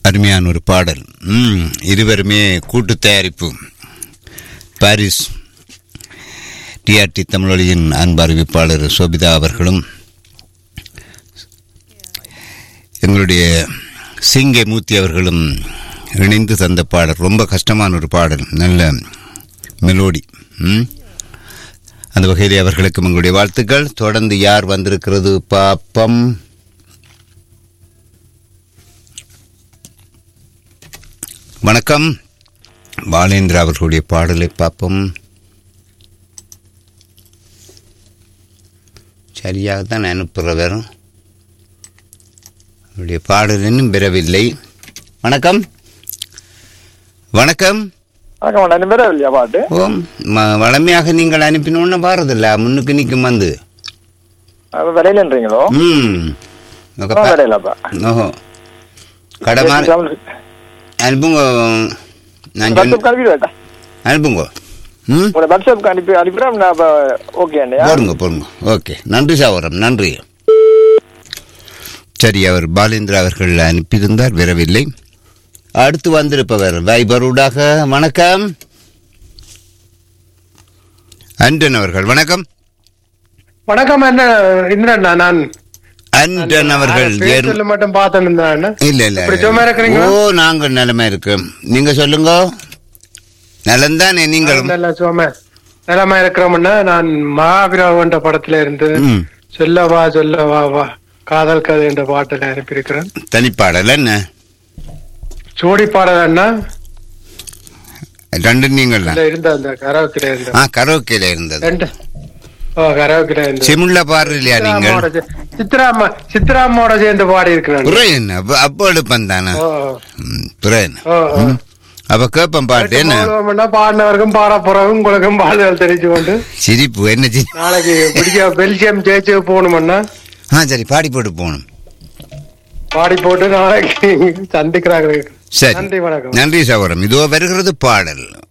அருமையான ஒரு பாடல் ம் இருவருமே கூட்டு தயாரிப்பு பாரிஸ் டிஆர்டி தமிழொலியின் அன்பு அறிவிப்பாளர் சோபிதா அவர்களும் எங்களுடைய சிங்கே மூர்த்தி அவர்களும் இணைந்து தந்த பாடல் ரொம்ப கஷ்டமான ஒரு பாடல் நல்ல மெலோடி ம் அந்த வகையிலே அவர்களுக்கும் எங்களுடைய வாழ்த்துக்கள் தொடர்ந்து யார் வந்திருக்கிறது பாப்பம் வணக்கம் பாலேந்திரா அவர்களுடைய பாடலை பார்ப்போம் சரியாக தான் அனுப்புகிறவர் அவருடைய பாடல் இன்னும் பெறவில்லை வணக்கம் வணக்கம் வணக்கம் ரெண்டு பேரும் இல்லையா பாட்டு ஓம் ம- வளமையாக நீங்கள் அனுப்பினோன்னு பாரதில்ல முன்னுக்கு நிற்கும் வந்து அப்ப விலையிலன்றீங்களோ ம் உங்க பா- விலையிலப்பா ஓஹோ கடமான அனுப்புங்க நான் சொன்ன வாட்ஸ்அப் அனுப்பி வேட்டா அனுப்புங்க ம் உங்களோட வாட்ஸ்அப் அனுப்பி அனுப்பிடுறேன் நான் அப்ப ஓகே அண்ணையா போடுங்க போடுங்க ஓகே நன்றி சாவரம் நன்றி சரி அவர் பாலேந்திரா அவர்கள் அனுப்பியிருந்தார் வரவில்லை அடுத்து வந்திருப்பவர் வைபரூடாக வணக்கம் அண்டன் அவர்கள் வணக்கம் வணக்கம் என்ன இந்திரன் நான் அண்டன் அவர்கள் பேர் ஏறும்- சொல்லி மட்டும் பார்த்தேன் இருந்தேன் இல்ல இல்ல இப்படி சும்மா இருக்கிறீங்க ஓ நாங்க நிலைமை இருக்கு நீங்க சொல்லுங்க நலந்தானே நீங்களும் நல்ல சும்மா நிலமா இருக்கிறோம்னா நான் மகாபிரவ என்ற படத்துல இருந்து ம். சொல்ல வா சொல்ல வா வா காதல் கதை என்ற பாட்டுல அனுப்பியிருக்கிறேன் தனிப்பாடல் என்ன ஜோடி பாடலன்னா ரெண்டு நீங்கள் இதுல இருந்த அந்த கரவுக்கில இருந்த ஆ கரோக்கில இருந்தது ரெண்டு ஓ கரவுக்கில இருந்த சிமுள்ள பாரு இல்லையா நீங்கள் சித்ராமா சித்ராமோட சேர்ந்து பாடி இருக்கிறேன் புற என்ன அப்ப- அப்போ எடுப்பேன் தானே ஓ ம், புற என்ன ஓ ஓ. ம். அப்ப கேப்பேன் பாட்டு என்ன பாடுவோம்னா பாடினவருக்கும் பாட போறவங்க உங்களுக்கும் பாடுதல் தெரிஞ்சு கொண்டு சிரிப்பு என்ன சி நாளைக்கு பிடிக்க பெல்ஜியம் ஜெயிச்சு போகணும்னா ஆ சரி பாடி போட்டு போகணும் பாடி போட்டு நாளைக்கு சந்திக்கிறாங்க சரி நன்றி வணக்கம் நன்றி சகோதரம் இதோ வருகிறது பாடல்